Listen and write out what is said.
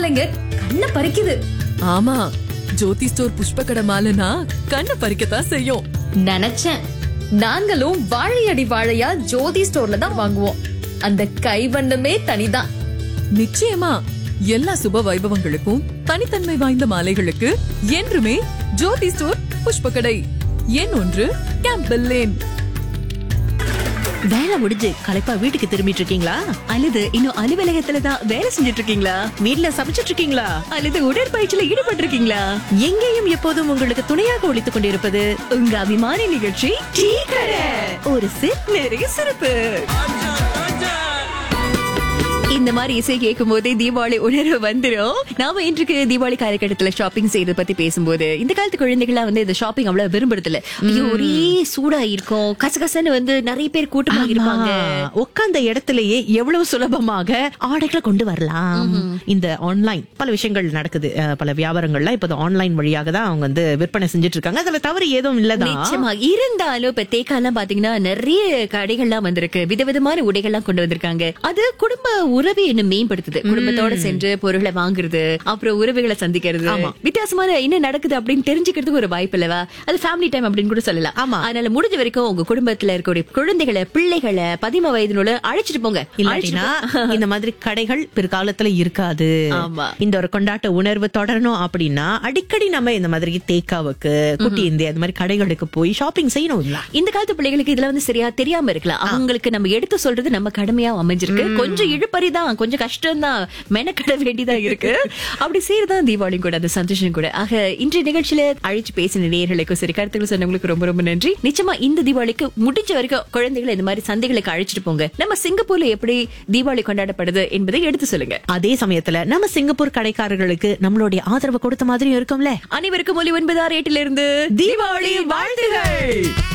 மாலைங்க கண்ணை பறிக்குது ஆமா ஜோதி ஸ்டோர் புஷ்ப கடை மாலைனா கண்ணை பறிக்கத்தான் செய்யும் நினைச்சேன் நாங்களும் வாழையடி வாழையா ஜோதி ஸ்டோர்ல தான் வாங்குவோம் அந்த கைவண்ணமே தனிதான் நிச்சயமா எல்லா சுப வைபவங்களுக்கும் தனித்தன்மை வாய்ந்த மாலைகளுக்கு என்றுமே ஜோதி ஸ்டோர் புஷ்ப கடை எண் ஒன்று கேம்பல் லேன் வேலை முடிஞ்சு களைப்பா வீட்டுக்கு திரும்பிட்டு இருக்கீங்களா அல்லது இன்னும் அலுவலகத்துல தான் வேலை செஞ்சுட்டு இருக்கீங்களா வீட்ல சமைச்சிட்டு இருக்கீங்களா அல்லது உடற்பயிற்சியில ஈடுபட்டு இருக்கீங்களா எங்கேயும் எப்போதும் உங்களுக்கு துணையாக ஒழித்துக் கொண்டிருப்பது உங்க அபிமான நிகழ்ச்சி டீ கடை ஒரு சிப் நிறைய சிறப்பு இந்த மாதிரி இசை கேட்கும் போதே தீபாவளி உணர்வு வந்துரும் நாம இன்றைக்கு தீபாவளி காலகட்டத்துல ஷாப்பிங் செய்யறத பத்தி பேசும்போது இந்த காலத்து குழந்தைகளா வந்து இந்த ஷாப்பிங் அவ்வளவு விரும்புறது இல்ல ஐயோ ஒரே சூடா இருக்கும் கசகசன்னு வந்து நிறைய பேர் கூட்டமா இருப்பாங்க உட்கார்ந்த இடத்திலேயே எவ்வளவு சுலபமாக ஆடைகளை கொண்டு வரலாம் இந்த ஆன்லைன் பல விஷயங்கள் நடக்குது அஹ், பல வியாபாரங்கள்ல இப்ப ஆன்லைன் வழியாக தான் அவங்க வந்து விற்பனை செஞ்சுட்டு இருக்காங்க அதுல தவறு ஏதும் இல்லதான் நிச்சயமா இருந்தாலும் இப்ப தேக்காலாம் பாத்தீங்கன்னா நிறைய கடைகள்லாம் வந்திருக்கு விதவிதமான உடைகள்லாம் கொண்டு வந்திருக்காங்க அது குடும்ப உறவை இன்னும் மேம்படுத்துது குடும்பத்தோட சென்று பொருளை வாங்குறது அப்புறம் உறவுகளை சந்திக்கிறது வித்தியாசமான என்ன நடக்குது அப்படின்னு தெரிஞ்சுக்கிறதுக்கு ஒரு வாய்ப்பு இல்லவா அது ஃபேமிலி டைம் அப்படின்னு கூட சொல்லலாம் ஆமா. அதனால முடிஞ்ச வரைக்கும் உங்க குடும்பத்துல இருக்கக்கூடிய குழந்தைகளை பிள்ளைகளை பதிம வயதினோட அழைச்சிட்டு போங்க இல்லாட்டினா இந்த மாதிரி கடைகள் பிற்காலத்துல இருக்காது ஆமா. இந்த ஒரு கொண்டாட்ட உணர்வு தொடரணும் அப்படின்னா அடிக்கடி நம்ம இந்த மாதிரி தேக்காவுக்கு குட்டி இந்தியா இந்த மாதிரி கடைகளுக்கு போய் ஷாப்பிங் செய்யணும் இல்ல இந்த காலத்து பிள்ளைகளுக்கு இதுல வந்து சரியா தெரியாம இருக்கலாம் அவங்களுக்கு நம்ம எடுத்து சொல்றது நம்ம கடமையா அமைஞ்சிருக்கு கொஞ்சம் இழுப்பறி தான் கொஞ்சம் கஷ்டம் தான் மெனக்கட வேண்டியதா இருக்கு அப்படி செய்யறதான் தீபாவளி கூட அந்த சந்தோஷம் கூட ஆக இன்றைய நிகழ்ச்சியில அழைச்சு பேசின நேர்களுக்கும் சரி கருத்துக்கள் சொன்னவங்களுக்கு ரொம்ப ரொம்ப நன்றி நிச்சயமா இந்த தீபாவளிக்கு முடிஞ்ச வரைக்கும் குழந்தைகளை இந்த மாதிரி சந்தைகளுக்கு அழைச்சிட்டு போங்க நம்ம சிங்கப்பூர்ல எப்படி தீபாவளி கொண்டாடப்படுது என்பதை எடுத்து சொல்லுங்க அதே சமயத்துல நம்ம சிங்கப்பூர் கடைக்காரர்களுக்கு நம்மளுடைய ஆதரவு கொடுத்த மாதிரியும் இருக்கும்ல அனைவருக்கும் ஒலி ஒன்பது ஆறு எட்டுல இருந்து தீபாவளி வாழ்த்துகள்